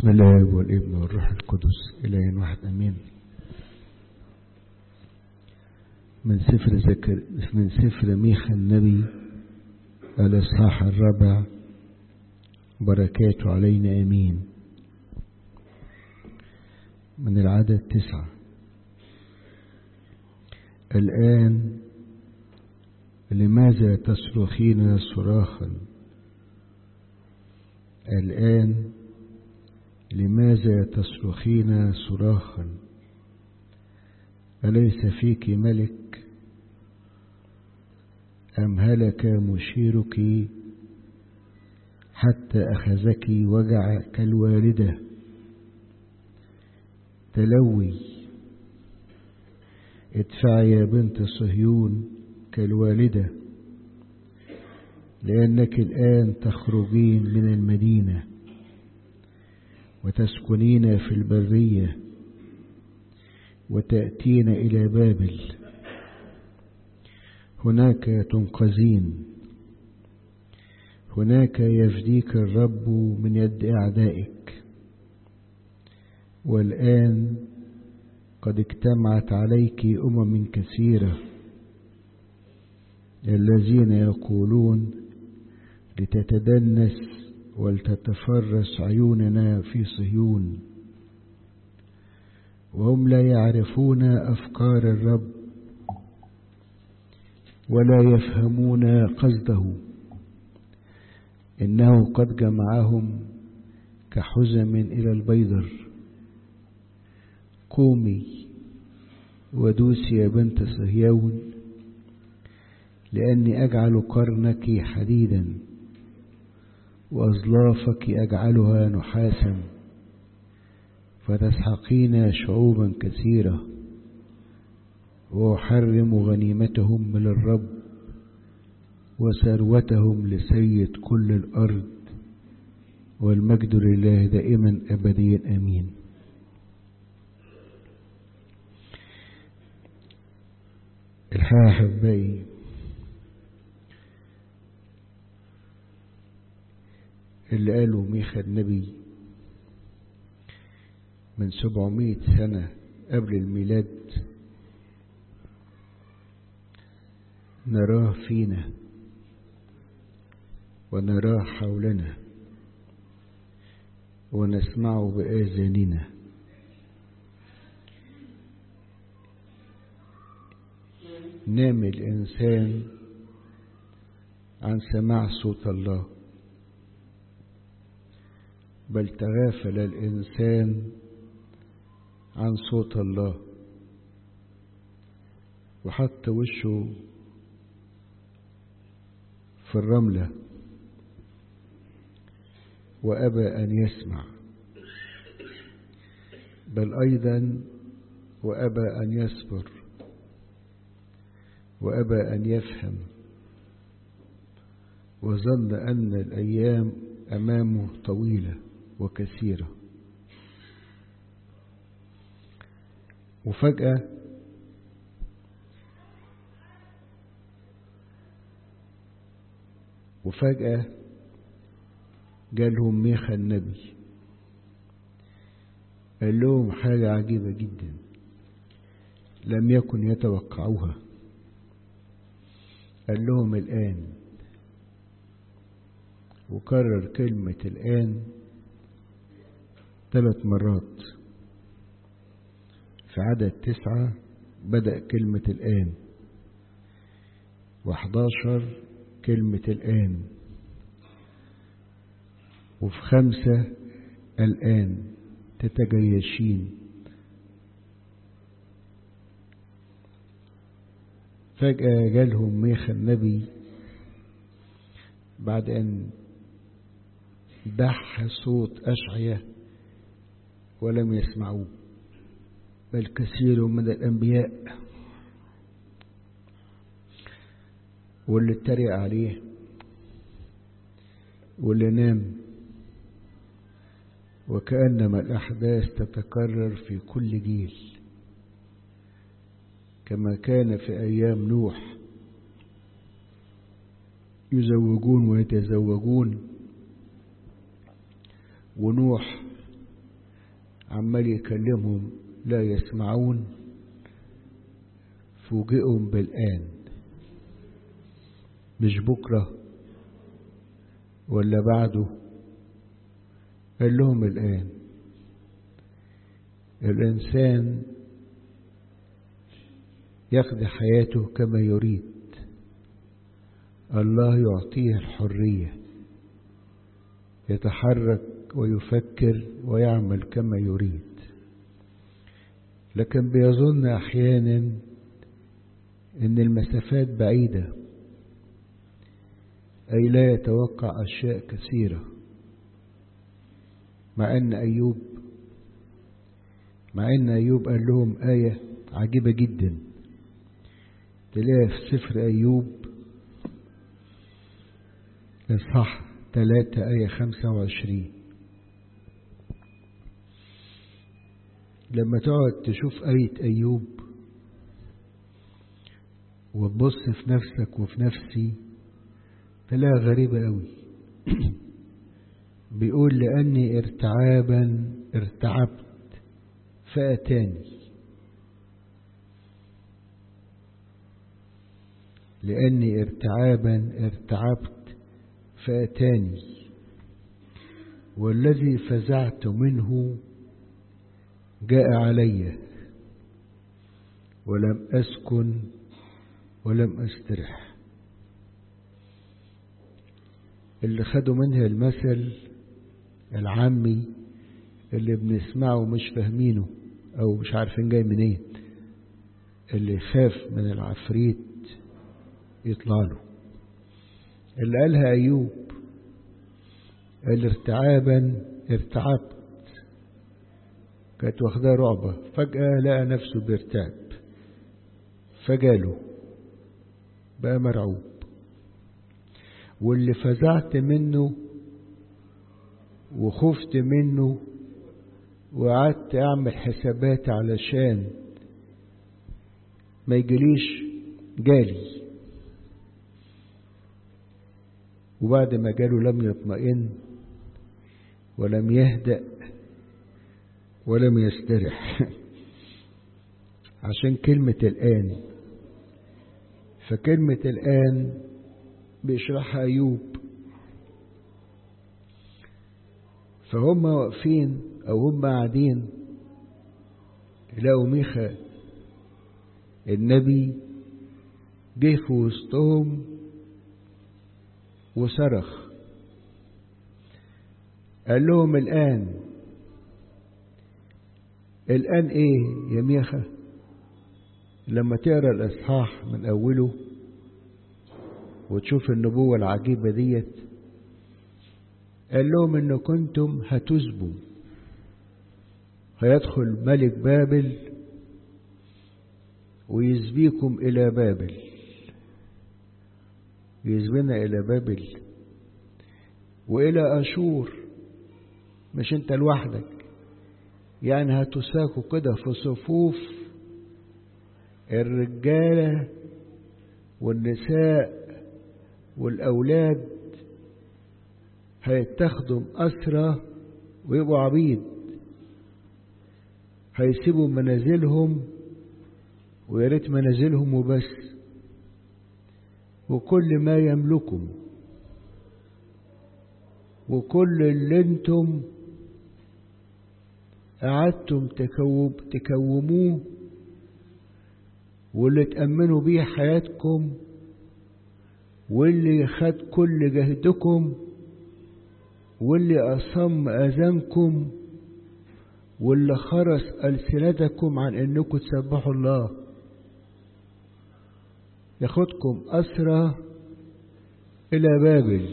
بسم الله والابن والروح القدس إله واحد أمين من سفر ذكر من سفر ميخا النبي الإصحاح الرابع بركاته علينا أمين من العدد تسعة الآن لماذا تصرخين صراخا الآن لماذا تصرخين صراخا أليس فيك ملك أم هلك مشيرك حتى أخذك وجع كالوالدة تلوي ادفعي يا بنت صهيون كالوالدة لأنك الآن تخرجين من المدينة وتسكنين في البرية وتأتين إلى بابل هناك تنقذين هناك يفديك الرب من يد أعدائك والآن قد اجتمعت عليك أمم كثيرة الذين يقولون لتتدنس ولتتفرس عيوننا في صهيون وهم لا يعرفون أفكار الرب ولا يفهمون قصده إنه قد جمعهم كحزم إلى البيضر قومي ودوسي يا بنت صهيون لأني أجعل قرنك حديدا وأظلافك أجعلها نحاسا فتسحقين شعوبا كثيرة وأحرم غنيمتهم للرب وثروتهم لسيد كل الأرض والمجد لله دائما أبديا أمين الحقيقة أحبائي اللي قاله ميخا النبي من سبعمائة سنة قبل الميلاد نراه فينا ونراه حولنا ونسمعه بآذاننا نام الإنسان عن سماع صوت الله بل تغافل الإنسان عن صوت الله وحط وشه في الرملة وأبى أن يسمع بل أيضا وأبى أن يصبر وأبى أن يفهم وظن أن الأيام أمامه طويلة وكثيرة وفجأة وفجأة جالهم ميخا النبي قال لهم حاجة عجيبة جدا لم يكن يتوقعوها قال لهم الآن وكرر كلمة الآن ثلاث مرات في عدد تسعة بدأ كلمة الآن وحداشر كلمة الآن وفي خمسة الآن تتجيشين فجأة جالهم ميخا النبي بعد أن دح صوت أشعية ولم يسمعوه بل كثير من الأنبياء واللي اتريق عليه واللي نام وكأنما الأحداث تتكرر في كل جيل كما كان في أيام نوح يزوجون ويتزوجون ونوح عمال يكلمهم لا يسمعون فوجئهم بالآن مش بكرة ولا بعده قال لهم الآن الإنسان يقضي حياته كما يريد الله يعطيه الحرية يتحرك ويفكر ويعمل كما يريد لكن بيظن أحيانا أن المسافات بعيدة أي لا يتوقع أشياء كثيرة مع أن أيوب مع أن أيوب قال لهم آية عجيبة جدا تلاقيها في سفر أيوب إصحاح ثلاثة آية خمسة وعشرين لما تقعد تشوف آية أيوب وتبص في نفسك وفي نفسي تلاقيها غريبة أوي بيقول لأني ارتعابا ارتعبت فأتاني لأني ارتعابا ارتعبت فأتاني والذي فزعت منه جاء علي ولم أسكن ولم أسترح اللي خدوا منها المثل العامي اللي بنسمعه مش فاهمينه أو مش عارفين جاي منين اللي يخاف من العفريت يطلع له اللي قالها أيوب قال ارتعابا ارتعبت كانت واخداه رعبة فجأة لقى نفسه بيرتعب فجاله بقى مرعوب واللي فزعت منه وخفت منه وقعدت اعمل حسابات علشان ما يجيليش جالي وبعد ما جاله لم يطمئن ولم يهدأ ولم يسترح عشان كلمة الآن فكلمة الآن بيشرحها أيوب فهم واقفين أو هم قاعدين يلاقوا ميخا النبي جه في وسطهم وصرخ قال لهم الآن الآن إيه يا ميخا لما تقرأ الإصحاح من أوله وتشوف النبوة العجيبة ديت قال لهم إن كنتم هتسبوا هيدخل ملك بابل ويسبيكم إلى بابل يسبينا إلى بابل وإلى أشور مش أنت لوحدك يعني هتساكوا كده في صفوف الرجالة والنساء والأولاد هيتخذوا أسرى ويبقوا عبيد هيسيبوا منازلهم ويا ريت منازلهم وبس وكل ما يملكهم وكل اللي انتم قعدتم تكوب تكوموه واللي تأمنوا بيه حياتكم واللي خد كل جهدكم واللي أصم أذانكم واللي خرس ألسنتكم عن أنكم تسبحوا الله ياخدكم أسرى إلى بابل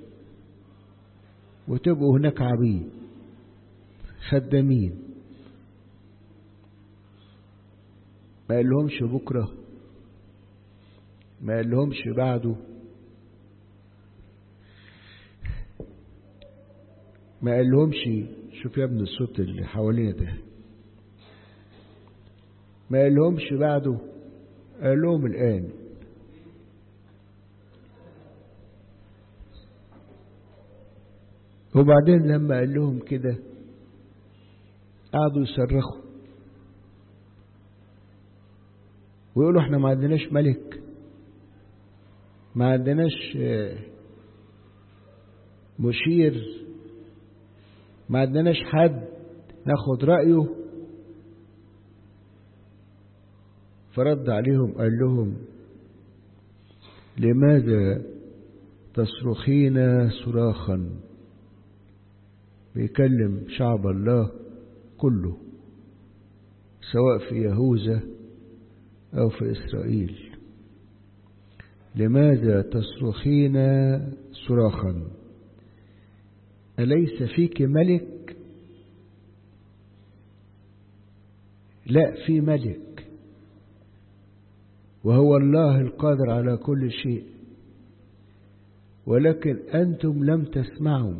وتبقوا هناك عبيد خدامين ما قال لهمش بكرة ما قال لهمش بعده ما قال لهمش شوف يا ابن الصوت اللي حوالينا ده ما قال لهمش بعده قال لهم الآن وبعدين لما قال لهم كده قعدوا يصرخوا ويقولوا احنا ما عندناش ملك ما عندناش مشير ما عندناش حد ناخد رأيه فرد عليهم قال لهم لماذا تصرخين صراخا بيكلم شعب الله كله سواء في يهوذا أو في إسرائيل لماذا تصرخين صراخا أليس فيك ملك لا في ملك وهو الله القادر على كل شيء ولكن أنتم لم تسمعوا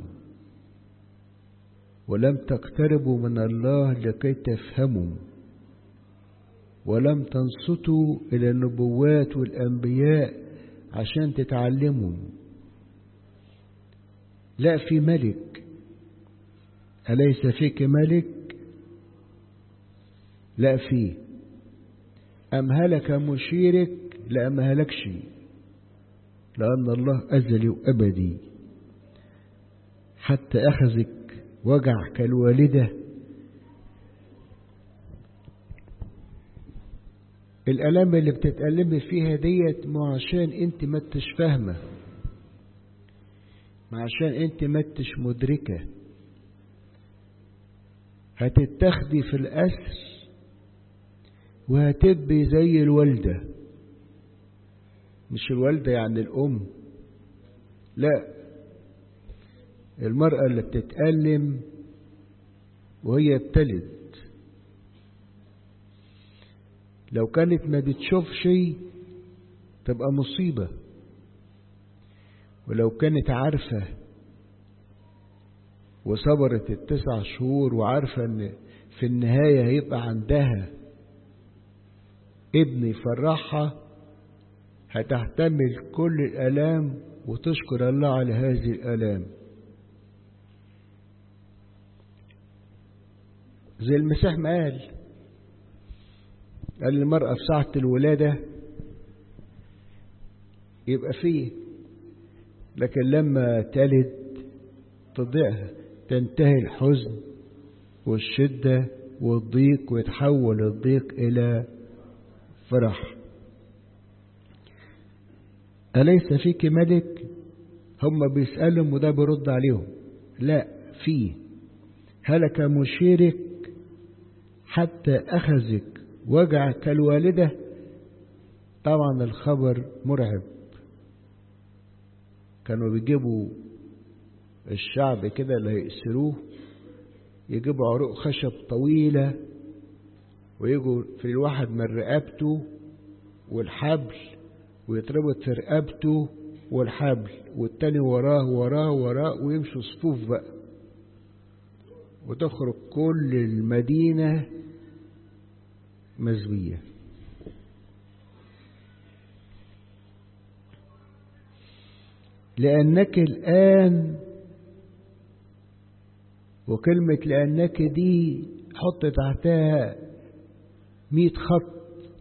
ولم تقتربوا من الله لكي تفهموا ولم تنصتوا إلى النبوات والأنبياء عشان تتعلموا لا في ملك أليس فيك ملك لا فيه أم هلك مشيرك لا ما هلكش لأن الله أزلي وأبدي حتى أخذك وجع كالوالدة الألام اللي بتتألمي فيها ديت مو عشان انت ما انتش فاهمة ما عشان انت ما انتش مدركة هتتخدي في الأسر وهتبقي زي الوالدة مش الوالدة يعني الأم لا المرأة اللي بتتألم وهي بتلد لو كانت ما بتشوفش تبقى مصيبة ولو كانت عارفة وصبرت التسع شهور وعارفة ان في النهاية هيبقى عندها ابن يفرحها هتحتمل كل الآلام وتشكر الله على هذه الآلام زي المسيح ما قال قال للمرأة في ساعة الولادة يبقى فيه لكن لما تلد تضيع تنتهي الحزن والشدة والضيق ويتحول الضيق إلى فرح أليس فيك ملك هم بيسألهم وده بيرد عليهم لا فيه هلك مشيرك حتى أخذك وجع كالوالدة طبعا الخبر مرعب كانوا بيجيبوا الشعب كده اللي هيأسروه يجيبوا عروق خشب طويلة ويجوا في الواحد من رقبته والحبل ويتربط في رقبته والحبل والتاني وراه وراه وراه ويمشوا صفوف بقى وتخرج كل المدينة مزوية لأنك الآن وكلمة لأنك دي حط تحتها مئة خط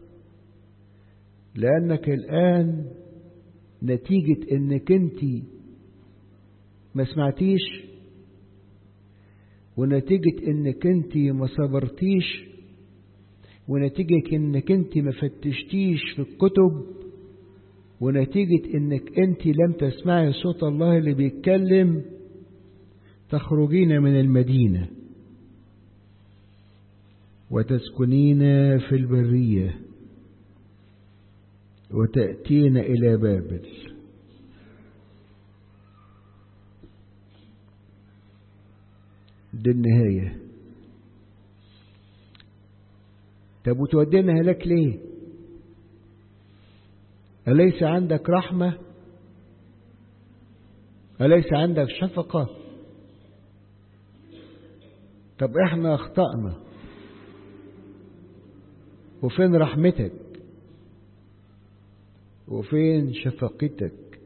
لأنك الآن نتيجة انك انت ما سمعتيش ونتيجة انك انت ما صبرتيش ونتيجة انك انت ما فتشتيش في الكتب ونتيجة انك انت لم تسمعي صوت الله اللي بيتكلم تخرجين من المدينة وتسكنين في البرية وتأتين إلى بابل دي النهاية طب وتودينا هلاك ليه أليس عندك رحمة أليس عندك شفقة طب احنا اخطأنا وفين رحمتك وفين شفقتك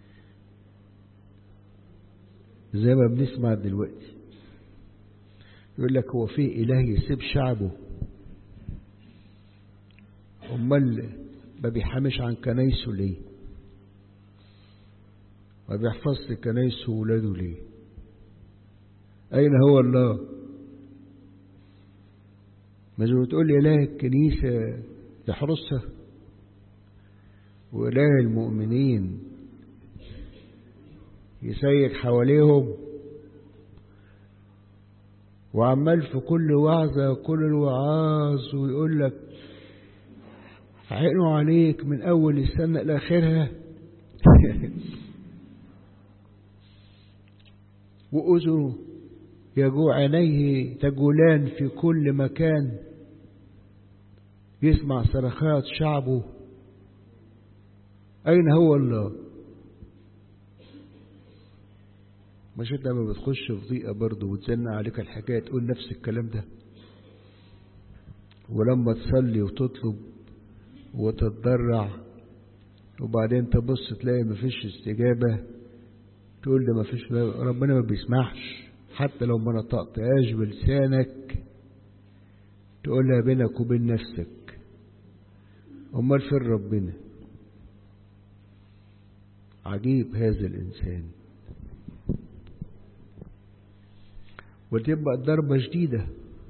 زي ما بنسمع دلوقتي يقول لك هو في إله يسيب شعبه أمال ما بيحامش عن كنايسه ليه ما بيحفظش كنايسه وولاده ليه أين هو الله مش بتقول لي إله الكنيسة يحرسها وإله المؤمنين يسيك حواليهم وعمال في كل وعظة كل الوعاظ ويقول لك عينه عليك من أول السنة لآخرها وأذنه يجوع عينيه تجولان في كل مكان يسمع صرخات شعبه أين هو الله مش انت لما بتخش في ضيقة برضه وتزنق عليك الحكاية تقول نفس الكلام ده ولما تصلي وتطلب وتتضرع وبعدين تبص تلاقي مفيش استجابة تقول ده مفيش ربنا ما بيسمحش حتى لو ما نطقتهاش بلسانك تقولها بينك وبين نفسك امال فين ربنا عجيب هذا الانسان وتبقى الضربة شديدة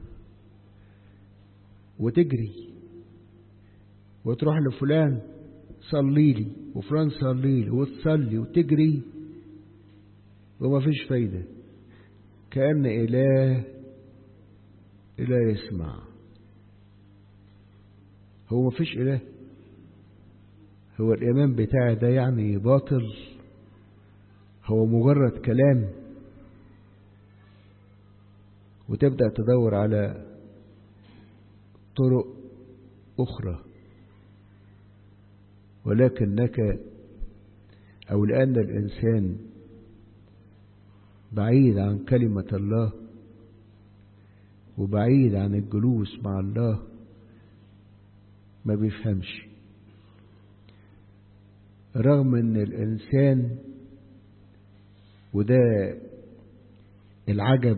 وتجري وتروح لفلان صلي لي وفلان صلي لي وتصلي وتجري وما فيش فايدة كأن إله إله يسمع هو ما فيش إله هو الإيمان بتاعي ده يعني باطل هو مجرد كلام وتبدأ تدور على طرق أخرى ولكنك أو لأن الإنسان بعيد عن كلمة الله وبعيد عن الجلوس مع الله ما بيفهمش رغم ان الانسان وده العجب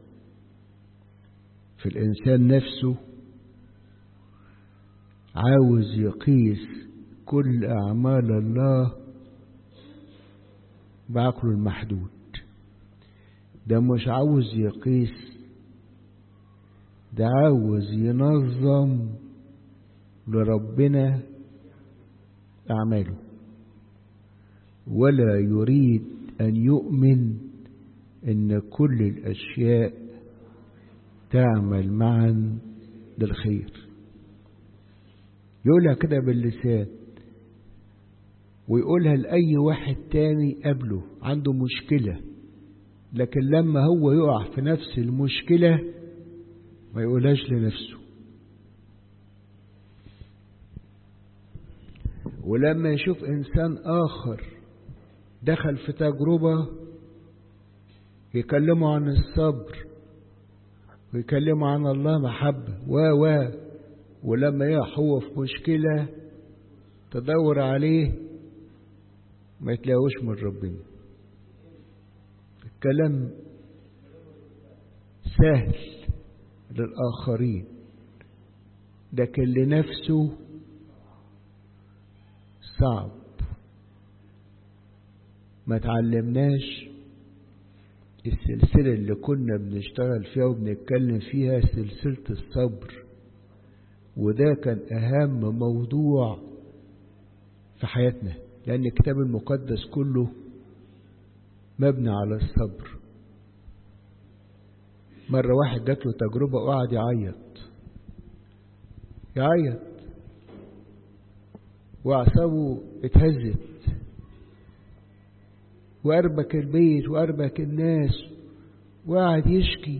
في الانسان نفسه عاوز يقيس كل اعمال الله بعقله المحدود ده مش عاوز يقيس ده عاوز ينظم لربنا أعماله ولا يريد أن يؤمن أن كل الأشياء تعمل معا للخير يقولها كده باللسان ويقولها لأي واحد تاني قبله عنده مشكلة لكن لما هو يقع في نفس المشكلة ما يقولهاش لنفسه ولما يشوف إنسان آخر دخل في تجربة يكلمه عن الصبر ويكلمه عن الله محبة و و ولما يقع هو في مشكلة تدور عليه ما يتلاقوش من ربنا الكلام سهل للآخرين لكن لنفسه صعب ما تعلمناش السلسلة اللي كنا بنشتغل فيها وبنتكلم فيها سلسلة الصبر وده كان أهم موضوع في حياتنا لأن الكتاب المقدس كله مبني على الصبر مرة واحد جات له تجربة وقعد يعيط يعيط وأعصابه اتهزت وأربك البيت وأربك الناس وقعد يشكي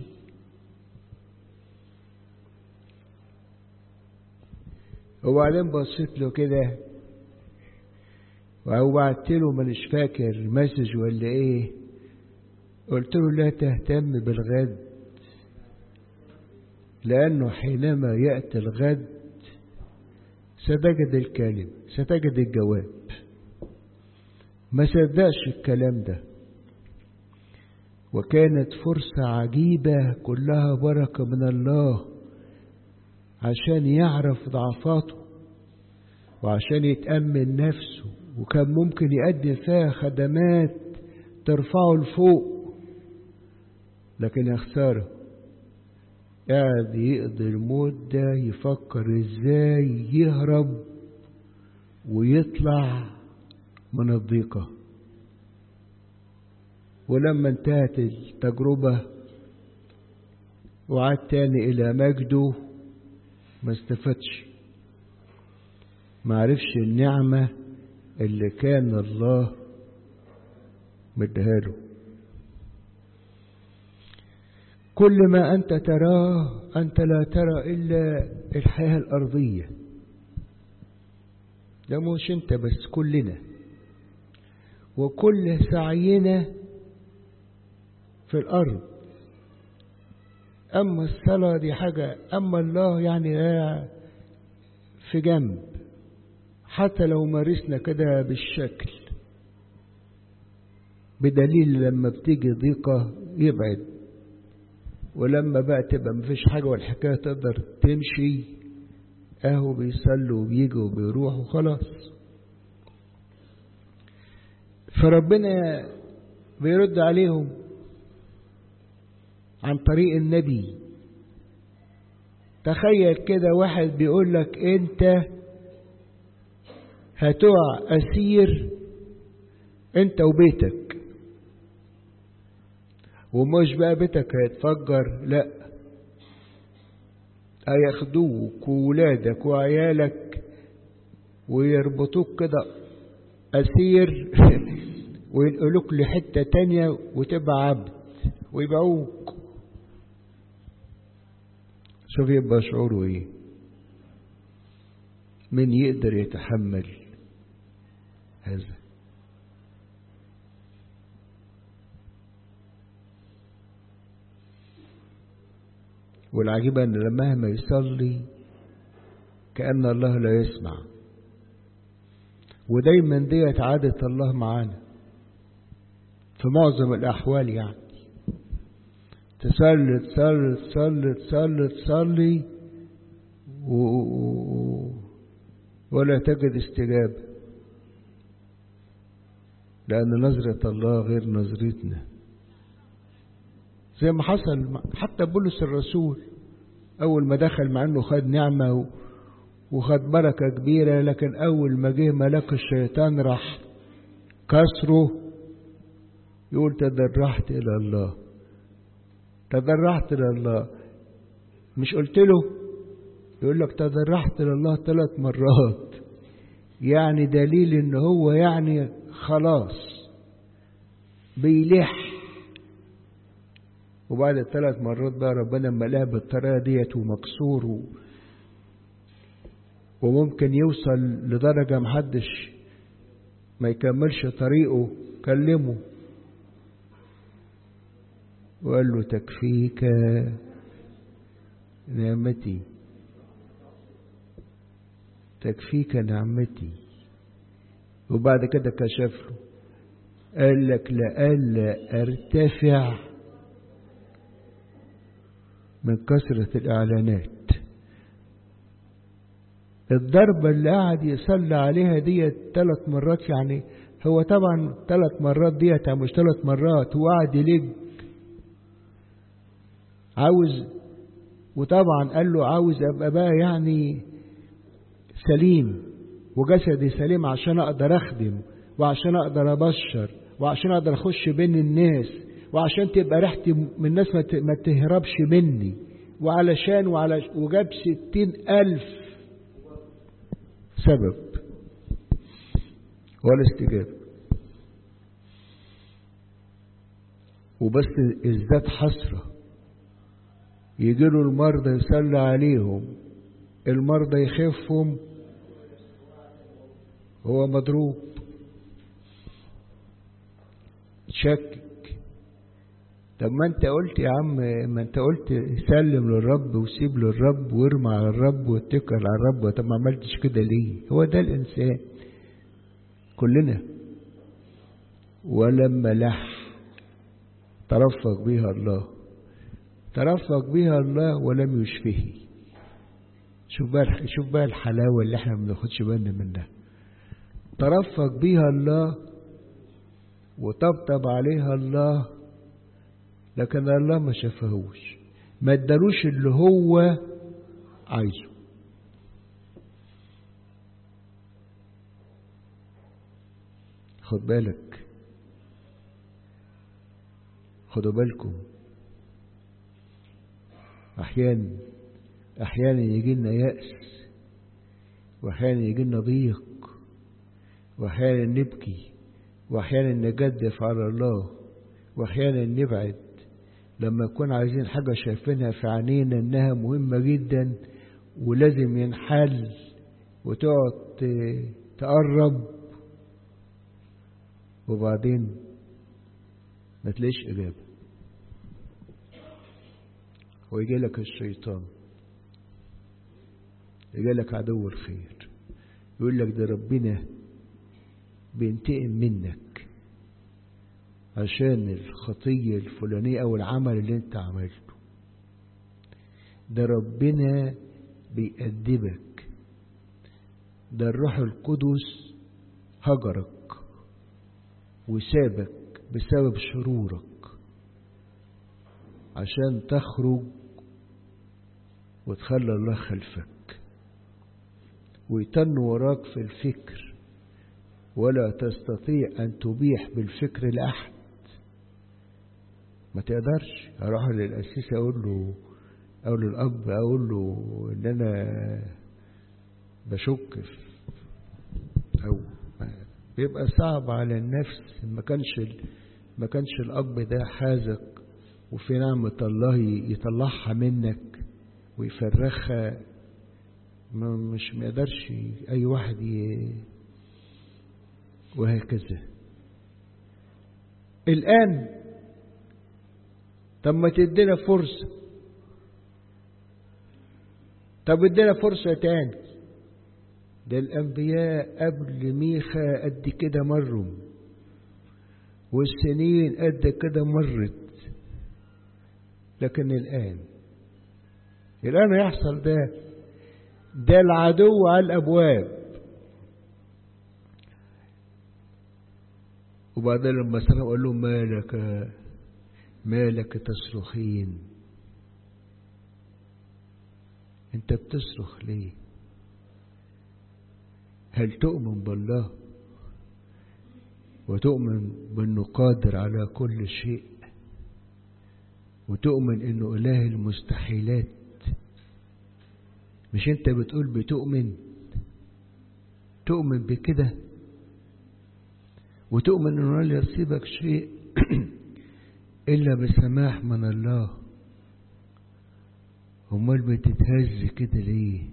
وبعدين بصيت له كده وبعت له مانيش فاكر مسج ولا ايه قلت له لا تهتم بالغد لأنه حينما يأتي الغد ستجد الكلم ستجد الجواب ما صدقش الكلام ده وكانت فرصة عجيبة كلها بركة من الله عشان يعرف ضعفاته وعشان يتأمن نفسه وكان ممكن يقدم فيها خدمات ترفعه لفوق لكن يا خسارة قاعد يقضي الموت ده يفكر ازاي يهرب ويطلع من الضيقة ولما انتهت التجربة وعاد تاني إلى مجده ما استفادش ما عرفش النعمة اللي كان الله مديها كل ما أنت تراه أنت لا ترى إلا الحياة الأرضية ده مش أنت بس كلنا وكل سعينا في الأرض أما الصلاة دي حاجة أما الله يعني في جنب حتى لو مارسنا كده بالشكل بدليل لما بتيجي ضيقة يبعد ولما بقى تبقى مفيش حاجة والحكاية تقدر تمشي اهو بيصلوا وبيجوا وبيروحوا وخلاص فربنا بيرد عليهم عن طريق النبي تخيل كده واحد بيقول لك انت هتقع اسير انت وبيتك ومش بقى بيتك هيتفجر لا هياخدوك وولادك وعيالك ويربطوك كده أسير وينقلوك لحتة تانية وتبقى عبد ويبيعوك شوف يبقى شعوره ايه من يقدر يتحمل هذا والعجيب أن مهما يصلي كأن الله لا يسمع ودايما ديت عادة الله معانا في معظم الأحوال يعني تصلي تصلي تصلي تصلي تصلي و... ولا تجد استجابة لأن نظرة الله غير نظرتنا زي ما حصل حتى بولس الرسول أول ما دخل مع أنه خد نعمة وخد بركة كبيرة لكن أول ما جه ملاك الشيطان راح كسره يقول تدرحت إلى الله تدرحت إلى الله مش قلت له يقول لك تدرحت إلى الله ثلاث مرات يعني دليل إن هو يعني خلاص بيلح وبعد الثلاث مرات بقى ربنا ملاه بالطريقة ديت ومكسور و... وممكن يوصل لدرجة محدش ما يكملش طريقه كلمه وقال له تكفيك نعمتي تكفيك نعمتي وبعد كده كشف له قال لك لألا أرتفع من كثرة الإعلانات الضربة اللي قاعد يصلي عليها ديت ثلاث مرات يعني هو طبعا ثلاث مرات ديت مش ثلاث مرات هو قاعد يلج عاوز وطبعا قال له عاوز ابقى بقى يعني سليم وجسدي سليم عشان اقدر اخدم وعشان اقدر ابشر وعشان اقدر اخش بين الناس وعشان تبقى ريحتي من الناس ما تهربش مني وعلشان وعلى وجاب ستين ألف سبب ولا استجابة وبس ازداد حسرة يجيله المرضى يصلي عليهم المرضى يخفهم هو مضروب شكك طب ما انت قلت يا عم ما انت قلت سلم للرب وسيب للرب وارمى على الرب واتكل على الرب طب ما عملتش كده ليه هو ده الانسان كلنا ولما لح ترفق بها الله ترفق بها الله ولم يشفه شوف بقى شوف بقى الحلاوة اللي احنا ما بناخدش بالنا منها ترفق بها الله وطبطب عليها الله لكن الله ما شافهوش ما ادالوش اللي هو عايزه خد بالك خدوا بالكم احيانا احيانا يجي لنا يأس واحيانا يجي لنا ضيق واحيانا نبكي واحيانا نجدف على الله واحيانا نبعد لما نكون عايزين حاجة شايفينها في عينينا انها مهمة جدا ولازم ينحل وتقعد تقرب وبعدين ما تلاقيش إجابة ويجي لك الشيطان يجي لك عدو الخير يقول لك ده ربنا بينتقم منك عشان الخطية الفلانية أو العمل اللي أنت عملته ده ربنا بيأدبك ده الروح القدس هجرك وسابك بسبب شرورك عشان تخرج وتخلى الله خلفك ويتن وراك في الفكر ولا تستطيع أن تبيح بالفكر لأحد ما تقدرش أروح للأسيس أقول له أو للأب أقول له إن أنا بشك أو بيبقى صعب على النفس ما كانش ما كانش الأب ده حازق وفي نعمة الله يطلعها منك ويفرخها مش ما يقدرش أي واحد ي... وهكذا الآن طب ما تدينا فرصة طب ادينا فرصة تاني ده الأنبياء قبل ميخا قد كده مروا والسنين قد كده مرت لكن الآن الآن يحصل ده ده العدو على الأبواب وبعدين لما سمع قال لهم مالك مالك تصرخين انت بتصرخ ليه هل تؤمن بالله وتؤمن بأنه قادر على كل شيء وتؤمن أنه إله المستحيلات مش أنت بتقول بتؤمن تؤمن بكده وتؤمن أنه لا يصيبك شيء إلا بسماح من الله أمال بتتهز كده ليه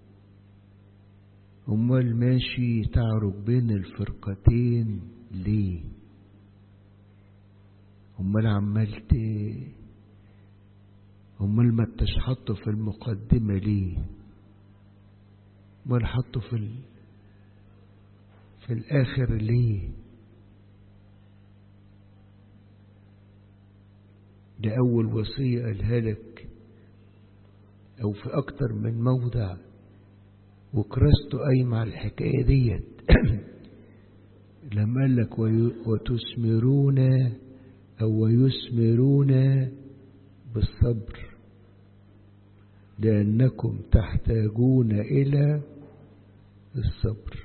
أمال ماشي تعرج بين الفرقتين ليه أمال عملت أمال ما انتش حاطه في المقدمة ليه أمال حاطه في ال... في الآخر ليه ده أول وصية قالها لك أو في أكتر من موضع وكرست أي مع الحكاية ديت لما قال لك وتثمرون أو ويثمرون بالصبر لأنكم تحتاجون إلى الصبر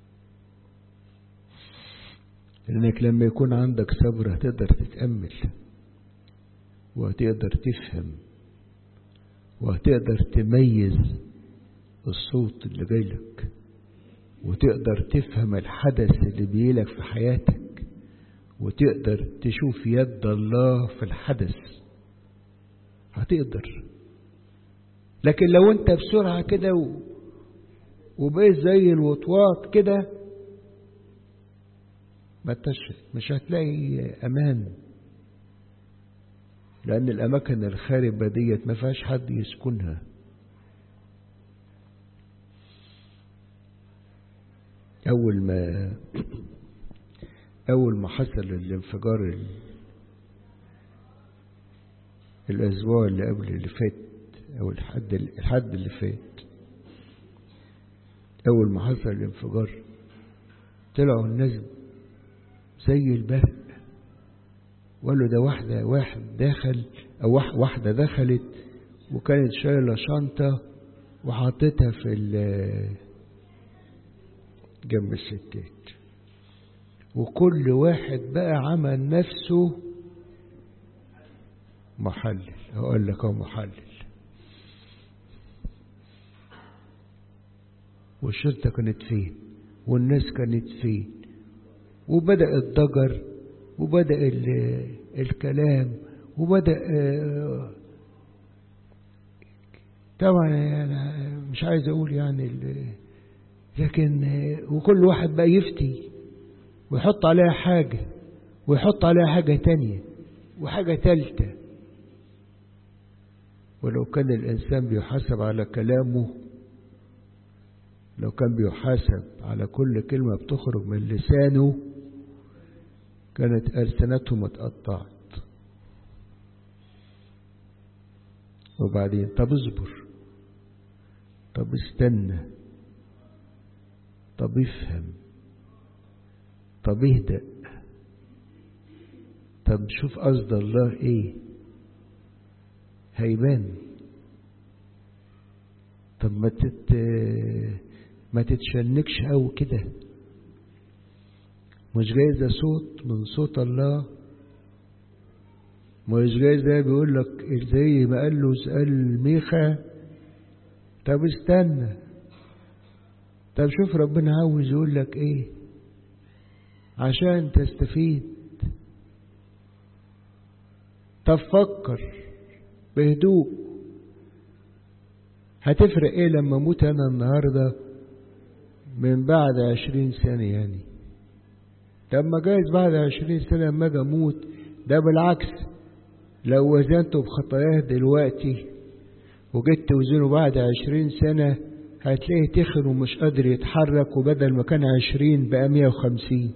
لأنك لما يكون عندك صبر هتقدر تتأمل وهتقدر تفهم وهتقدر تميز الصوت اللي جايلك وتقدر تفهم الحدث اللي بيجيلك في حياتك وتقدر تشوف يد الله في الحدث هتقدر لكن لو انت بسرعة كده و... وبقيت زي الوطواط كده ما مش هتلاقي امان لان الاماكن الخاربة ديت ما فيهاش حد يسكنها أول ما أول ما حصل الانفجار الأسبوع اللي قبل اللي فات أو الحد الحد اللي فات أول ما حصل الانفجار طلعوا الناس زي البرق وقالوا ده واحدة واحد دخل أو واحدة دخلت وكانت شايلة شنطة وحطتها في جنب الستات وكل واحد بقى عمل نفسه محلل أقول لك هو محلل والشرطة كانت فين والناس كانت فين وبدأ الضجر وبدأ الكلام وبدأ طبعا أنا مش عايز أقول يعني لكن وكل واحد بقى يفتي ويحط عليها حاجة ويحط عليها حاجة تانية وحاجة تالتة ولو كان الإنسان بيحاسب على كلامه لو كان بيحاسب على كل كلمة بتخرج من لسانه كانت ألسنتهم اتقطعت وبعدين طب اصبر طب استنى طب افهم طب اهدأ طب شوف قصد الله ايه هيبان طب ما تت ما تتشنكش قوي كده مش جايز ده صوت من صوت الله مش جايز ده بيقول لك زي ما قال له اسأل ميخا طب استنى طب شوف ربنا عاوز يقول لك ايه عشان تستفيد طب فكر بهدوء هتفرق ايه لما اموت انا النهارده من بعد عشرين سنة يعني لما جايز بعد عشرين سنة لما اجي اموت ده بالعكس لو وزنته بخطاياه دلوقتي وجيت توزنه بعد عشرين سنة هتلاقيه تخن ومش قادر يتحرك وبدل ما كان عشرين بقى مية وخمسين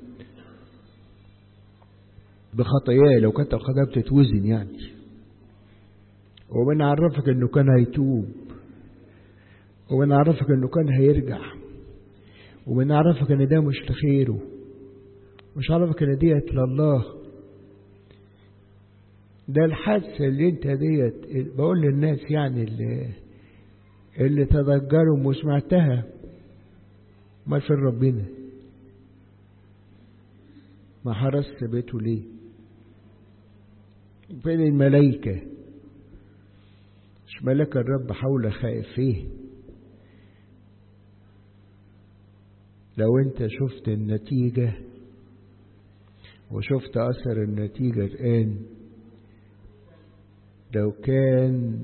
بخطاياه لو كانت الخطايا بتتوزن يعني ومن عرفك انه كان هيتوب ومن عرفك انه كان هيرجع ومن عرفك ان ده مش لخيره مش عرفك ان ديت لله ده الحادثة اللي انت ديت بقول للناس يعني اللي اللي تذكروا وسمعتها ما في ربنا ما حرست بيته ليه فين الملائكة مش ملاك الرب حول خائف فيه لو انت شفت النتيجة وشفت أثر النتيجة الآن لو كان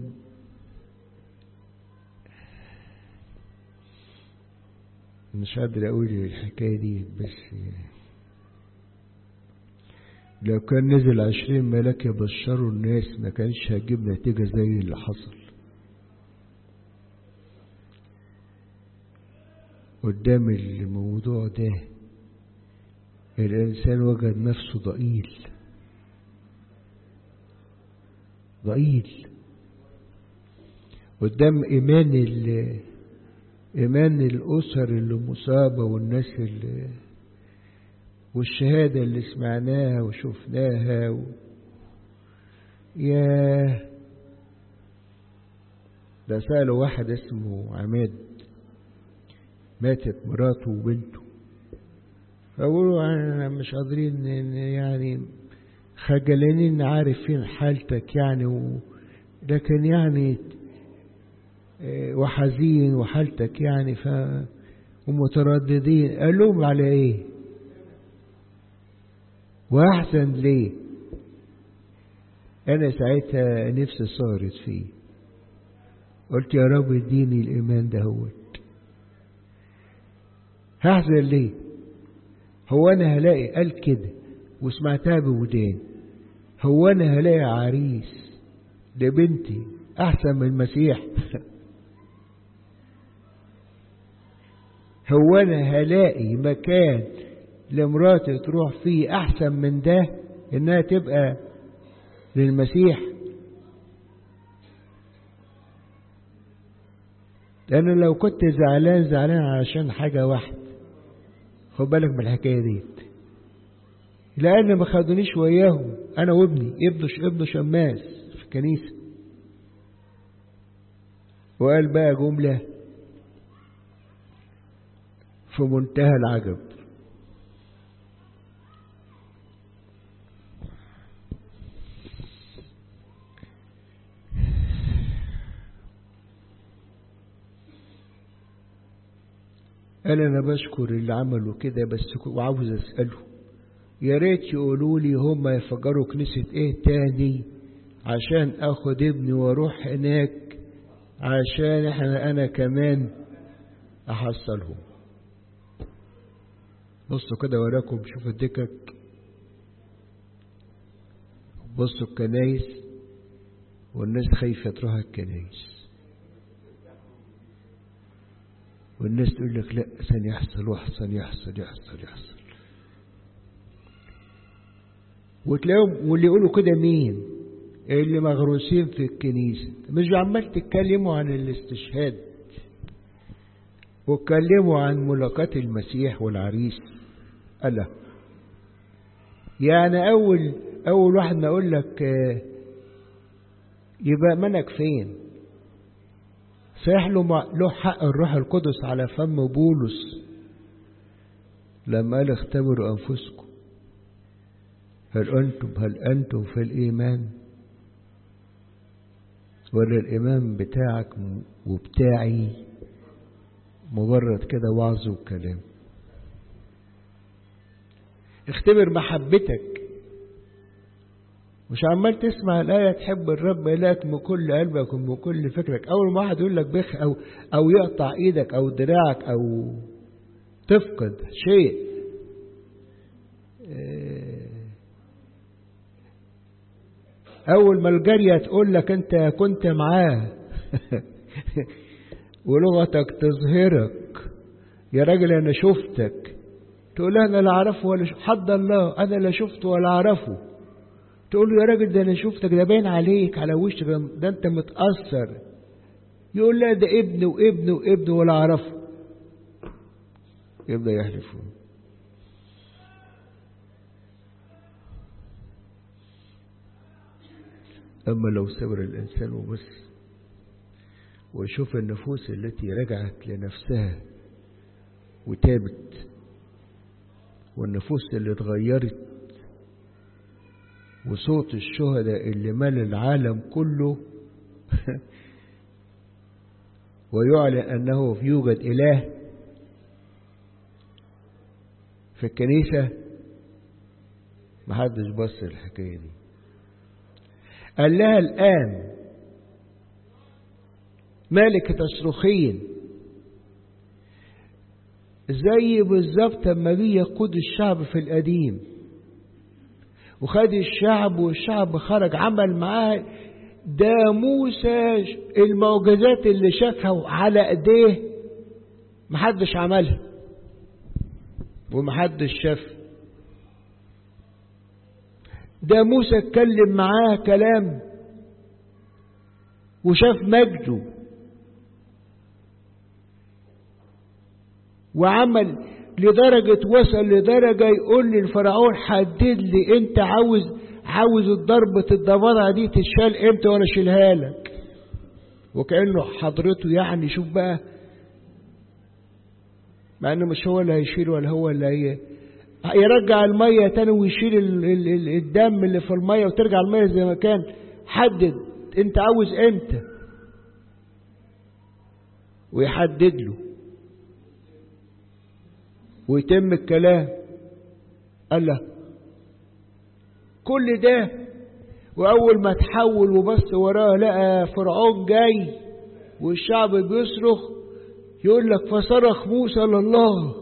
مش قادر أقول الحكاية دي بس لو كان نزل عشرين ملاك يبشروا الناس ما كانش هجيب نتيجة زي اللي حصل قدام الموضوع ده الإنسان وجد نفسه ضئيل ضئيل قدام إيمان إيمان الأسر اللي مصابة والناس اللي والشهادة اللي سمعناها وشفناها و... يا ده سألوا واحد اسمه عماد ماتت مراته وبنته فقولوا أنا مش قادرين يعني خجلانين عارف فين حالتك يعني و... لكن يعني وحزين وحالتك يعني ف ومترددين قال لهم على ايه واحسن ليه انا ساعتها نفسي صارت فيه قلت يا رب اديني الايمان دهوت هحزن ليه هو انا هلاقي قال كده وسمعتها بودان هو انا هلاقي عريس لبنتي احسن من المسيح هو انا هلاقي مكان لمراتي تروح فيه احسن من ده انها تبقى للمسيح لأن لو كنت زعلان زعلان علشان حاجة واحدة خد بالك من الحكاية دي لأن ما خدونيش وياهم أنا وابني ابنه ابنه شماس في الكنيسة وقال بقى جملة في منتهى العجب قال انا بشكر اللي عملوا كده بس وعاوز اساله يا ريت يقولوا لي هم يفجروا كنيسه ايه تاني عشان اخد ابني واروح هناك عشان احنا انا كمان احصلهم بصوا كده وراكم شوفوا الدكك بصوا الكنايس والناس خايفة تروح الكنايس والناس تقول لك لا سن يحصل ويحصل يحصل يحصل يحصل وتلاقيهم واللي يقولوا كده مين اللي مغروسين في الكنيسة مش عمال تتكلموا عن الاستشهاد واتكلموا عن ملاقاة المسيح والعريس ألا يعني أول أول واحد نقول لك يبقى منك فين صحيح له له حق الروح القدس على فم بولس لما قال اختبروا أنفسكم هل أنتم هل أنتم في الإيمان ولا الإيمان بتاعك وبتاعي مجرد كده وعظ وكلام اختبر محبتك مش عمال تسمع الآية تحب الرب إلهك من كل قلبك ومن كل فكرك أول ما واحد يقول لك بخ أو أو يقطع إيدك أو دراعك أو تفقد شيء أول ما الجارية تقول لك أنت كنت معاه ولغتك تظهرك يا راجل أنا شفتك تقول له أنا لا أعرفه ولا شف... حد الله أنا لا شفته ولا أعرفه تقول له يا راجل ده أنا شفتك ده باين عليك على وشك ده أنت متأثر يقول لا ده ابن وابن وابن ولا أعرفه يبدأ يحلفون أما لو صبر الإنسان وبس ويشوف النفوس التي رجعت لنفسها وتابت والنفوس اللي اتغيرت وصوت الشهداء اللي مال العالم كله ويعلن أنه يوجد إله في الكنيسة محدش بص الحكاية دي قال لها الآن مالك تصرخين زي بالظبط لما جه يقود الشعب في القديم وخد الشعب والشعب خرج عمل معاه ده موسى المعجزات اللي شافها على ايديه محدش عملها ومحدش شاف ده موسى اتكلم معاه كلام وشاف مجده وعمل لدرجة وصل لدرجة يقول للفرعون حدد لي انت عاوز عاوز ضربة الضفادع دي تشال امتى وانا اشيلها لك وكأنه حضرته يعني شوف بقى مع انه مش هو اللي هيشيل ولا هو اللي هي يرجع المية تاني ويشيل ال ال ال الدم اللي في المية وترجع المية زي ما كان حدد انت عاوز امتى ويحدد له ويتم الكلام قال له كل ده وأول ما تحول وبص وراه لقى فرعون جاي والشعب بيصرخ يقول لك فصرخ موسى لله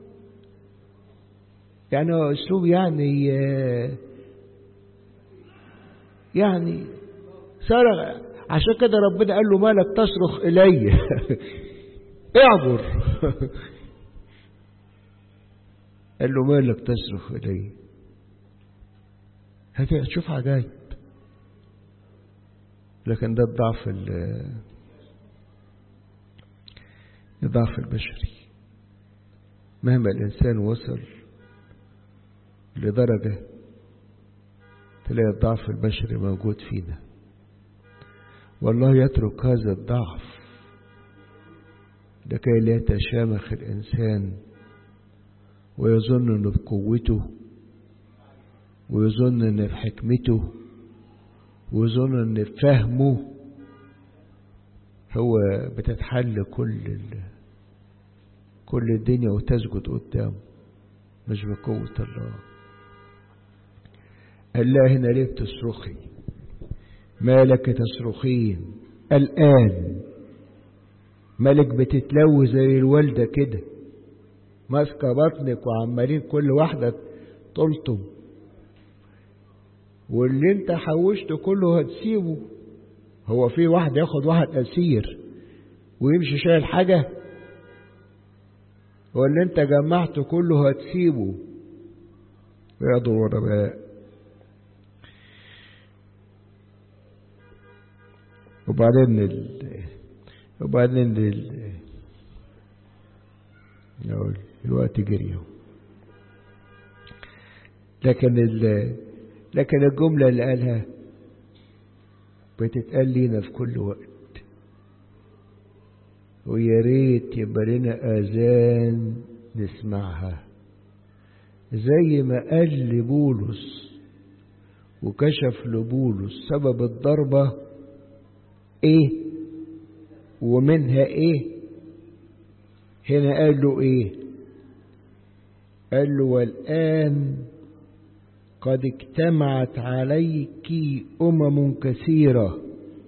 يعني اسلوب يعني يعني صرخ عشان كده ربنا قال له مالك تصرخ الي اعبر قال له مالك تصرخ الي هتشوف عجائب لكن ده الضعف الضعف البشري مهما الإنسان وصل لدرجة تلاقي الضعف البشري موجود فينا والله يترك هذا الضعف لكي لا يتشامخ الإنسان ويظن أنه بقوته ويظن أنه بحكمته ويظن أن بفهمه هو بتتحل كل ال... كل الدنيا وتسجد قدامه مش بقوة الله قال لها هنا ليه بتصرخي مالك تصرخين الآن مالك بتتلوي زي الوالدة كده ماسكة بطنك وعمالين كل واحدة تلطم واللي انت حوشته كله هتسيبه هو في واحد ياخد واحد أسير ويمشي شايل حاجة واللي انت جمعته كله هتسيبه ويقضوا ورا بقى وبعدين ال... وبعدين ال... الوقت جري لكن ال... لكن الجملة اللي قالها بتتقال لينا في كل وقت ويا ريت يبقى لنا آذان نسمعها زي ما قال لبولس وكشف لبولس سبب الضربة ايه ومنها ايه هنا قال له ايه قال له والآن قد اجتمعت عليك أمم كثيرة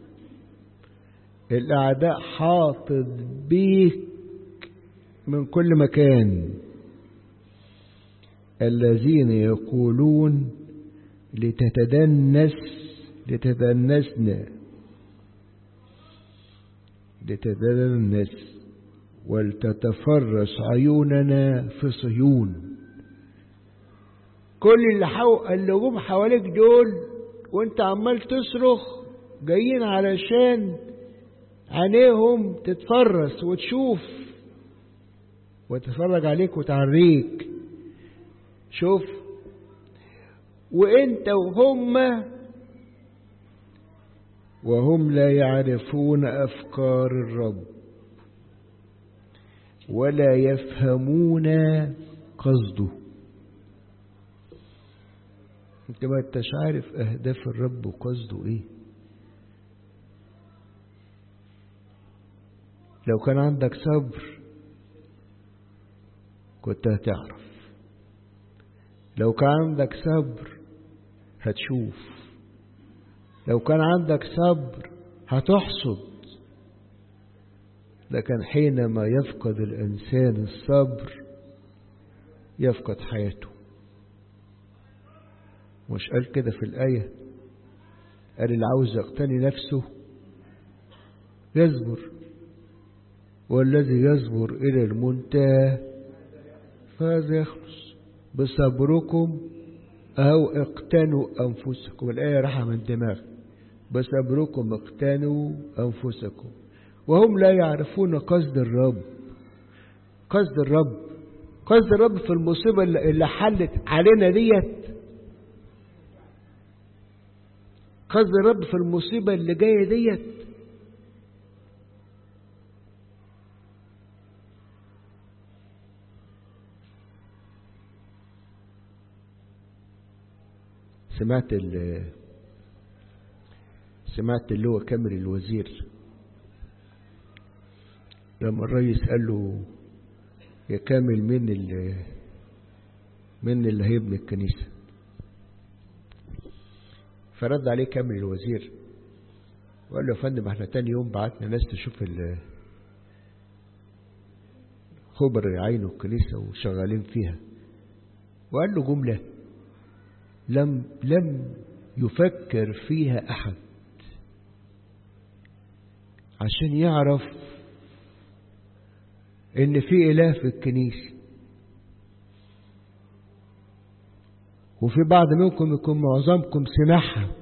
الأعداء حاطط بيك من كل مكان الذين يقولون لتتدنس لتدنسنا لتتدنس ولتتفرس عيوننا في صهيون كل اللي حو... اللي جم حواليك دول وانت عمال تصرخ جايين علشان عينيهم تتفرس وتشوف وتتفرج عليك وتعريك شوف وانت وهم وهم لا يعرفون افكار الرب ولا يفهمون قصده انت ما انتش عارف اهداف الرب وقصده ايه لو كان عندك صبر كنت هتعرف لو كان عندك صبر هتشوف لو كان عندك صبر هتحصد لكن حينما يفقد الإنسان الصبر يفقد حياته مش قال كده في الآية قال اللي عاوز يقتني نفسه يصبر والذي يصبر إلى المنتهى فهذا يخلص بصبركم أو اقتنوا أنفسكم الآية راحة من دماغ بصبركم اقتنوا أنفسكم وهم لا يعرفون قصد الرب قصد الرب قصد الرب في المصيبة اللي حلت علينا ديت قصد الرب في المصيبة اللي جاية ديت سمعت ال سمعت اللي هو كامل الوزير لما الرئيس قال له يا كامل من اللي من اللي هيبني الكنيسة فرد عليه كامل الوزير وقال له يا فندم احنا تاني يوم بعتنا ناس تشوف خبر يعينوا الكنيسة وشغالين فيها وقال له جملة لم لم يفكر فيها أحد عشان يعرف إن في إله في الكنيسة وفي بعض منكم يكون معظمكم سمعها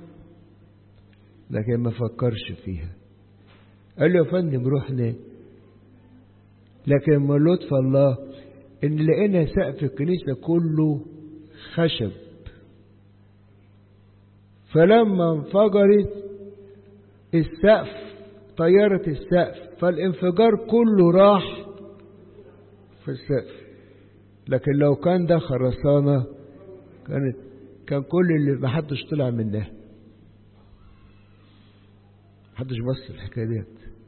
لكن ما فكرش فيها قال له يا فندم روح لكن من لطف الله ان لقينا سقف الكنيسة كله خشب فلما انفجرت السقف طيرت السقف فالانفجار كله راح في السقف لكن لو كان ده خرسانة كانت كان كل اللي محدش طلع منها محدش بص الحكاية ديت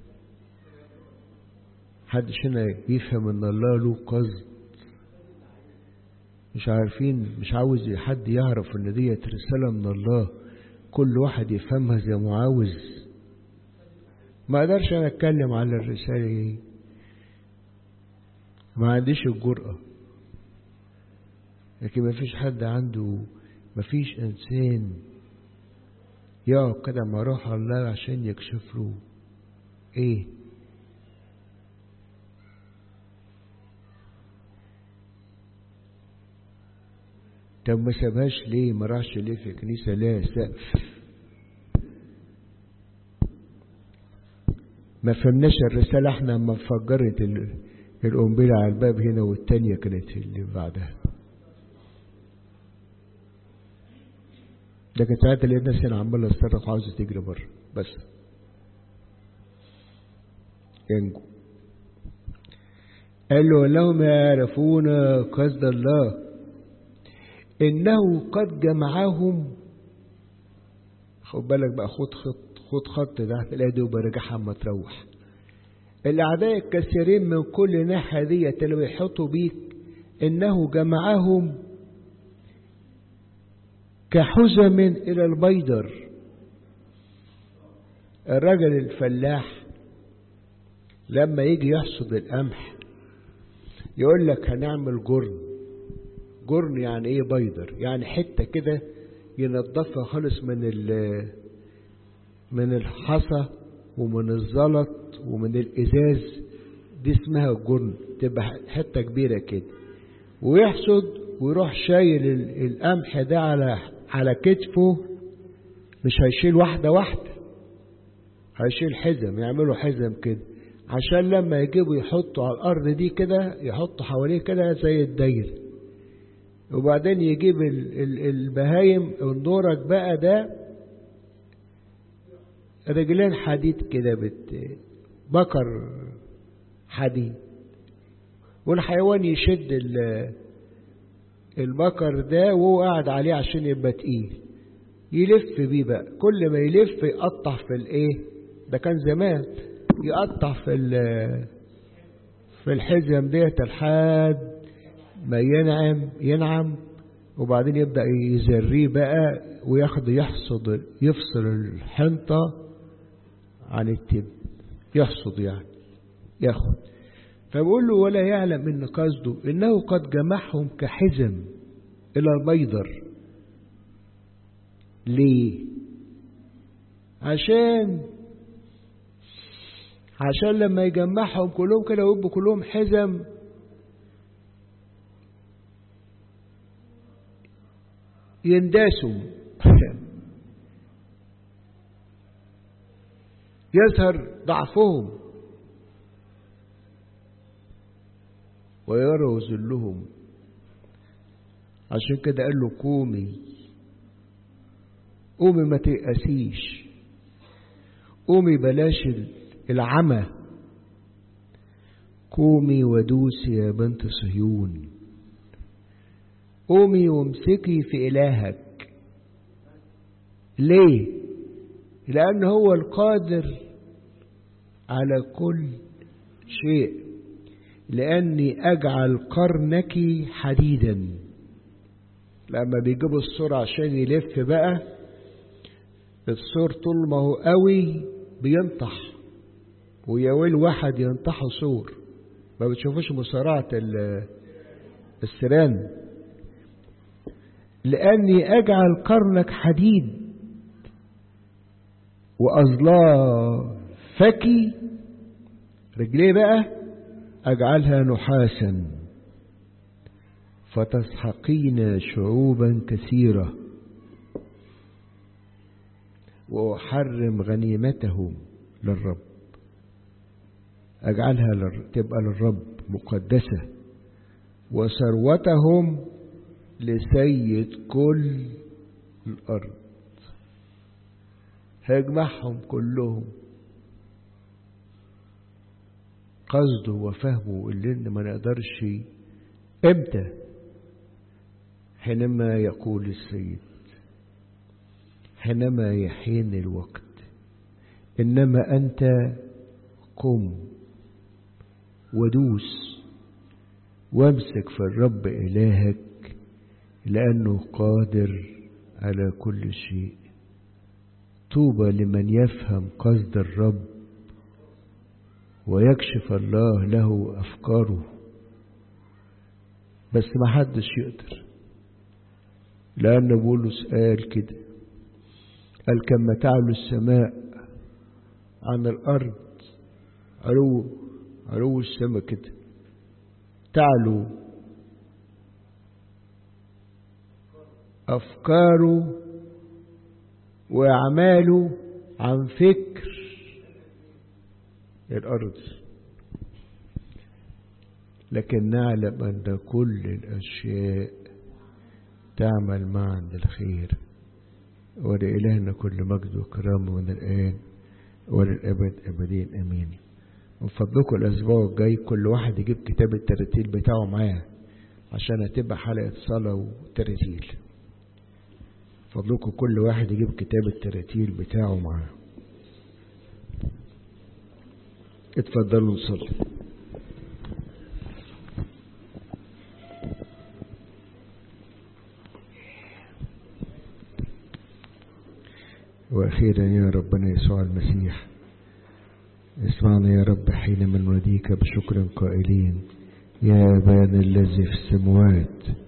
محدش هنا يفهم ان الله له قصد مش عارفين مش عاوز حد يعرف ان ديت رسالة من الله كل واحد يفهمها زي ما عاوز ما اقدرش انا اتكلم على الرسالة دي ما عنديش الجرأة لكن ما فيش حد عنده ما فيش انسان يقعد كده مع روح الله عشان يكشف له ايه طب ما سابهاش ليه ما راحش ليه في كنيسة لا سقف ما فهمناش الرسالة احنا لما انفجرت القنبلة على الباب هنا والتانية كانت اللي بعدها لكن ساعات لقيت نفسي انا عمال اصرخ وعاوزة تجري بره بس ينجو قال له لهم يعرفون قصد الله انه قد جمعهم خد بالك بقى خد خط خد خط تحت الايدي وبرجعها اما تروح الاعداء الكثيرين من كل ناحيه ديت اللي بيحطوا بيك انه جمعهم كحزم الى البيدر الرجل الفلاح لما يجي يحصد القمح يقول لك هنعمل جرن جرن يعني ايه بيدر يعني حتة كده ينظفها خالص من من الحصى ومن الزلط ومن الازاز دي اسمها الجرن تبقى حتة كبيرة كده ويحصد ويروح شايل القمح ده على على كتفه مش هيشيل واحدة واحدة هيشيل حزم يعملوا حزم كده عشان لما يجيبوا يحطوا على الأرض دي كده يحطوا حواليه كده زي الداير وبعدين يجيب البهايم الدورك بقى ده رجلين حديد كده بت بكر حديد والحيوان يشد البكر ده وهو قاعد عليه عشان يبقى تقيل يلف بيه بقى كل ما يلف يقطع في الايه ده كان زمان يقطع في في الحزم ديت لحد ما ينعم ينعم وبعدين يبدأ يزريه بقى وياخد يحصد يفصل الحنطة عن التب يحصد يعني ياخد فبقول له ولا يعلم ان قصده انه قد جمعهم كحزم الى البيضر ليه عشان عشان لما يجمعهم كلهم كده ويبقوا كلهم حزم ينداسوا يظهر ضعفهم ويروا ذلهم عشان كده قال له قومي قومي ما تيأسيش قومي بلاش العمى قومي ودوسي يا بنت صهيون قومي وامسكي في إلهك ليه لأن هو القادر على كل شيء لأني أجعل قرنك حديدا لما بيجيبوا السور عشان يلف بقى السور طول ما هو قوي بينطح ويا ويل واحد ينطحه سور ما بتشوفوش مصارعة السران لأني أجعل قرنك حديد وأظلافك رجليه بقى أجعلها نحاسا فتسحقين شعوبا كثيرة وأحرم غنيمتهم للرب أجعلها تبقى للرب مقدسة وثروتهم لسيد كل الأرض هيجمعهم كلهم قصده وفهمه اللي ما نقدرش امتى حينما يقول السيد حينما يحين الوقت انما انت قم ودوس وامسك في الرب الهك لانه قادر على كل شيء طوبى لمن يفهم قصد الرب ويكشف الله له افكاره بس ما حدش يقدر لان بولس قال كده قال كما تعلو السماء عن الارض علو علو السماء كده تعلو افكاره واعماله عن فكر الأرض لكن نعلم أن كل الأشياء تعمل معا للخير ولإلهنا كل مجد وكرامة من الآن وللأبد أبدين أمين من فضلكم الأسبوع الجاي كل واحد يجيب كتاب الترتيل بتاعه معاه عشان هتبقى حلقة صلاة وترتيل فضلكم كل واحد يجيب كتاب التراتيل بتاعه معاه اتفضلوا نصلي واخيرا يا ربنا يسوع المسيح اسمعنا يا رب حينما نوديك بشكر قائلين يا ابانا الذي في السماوات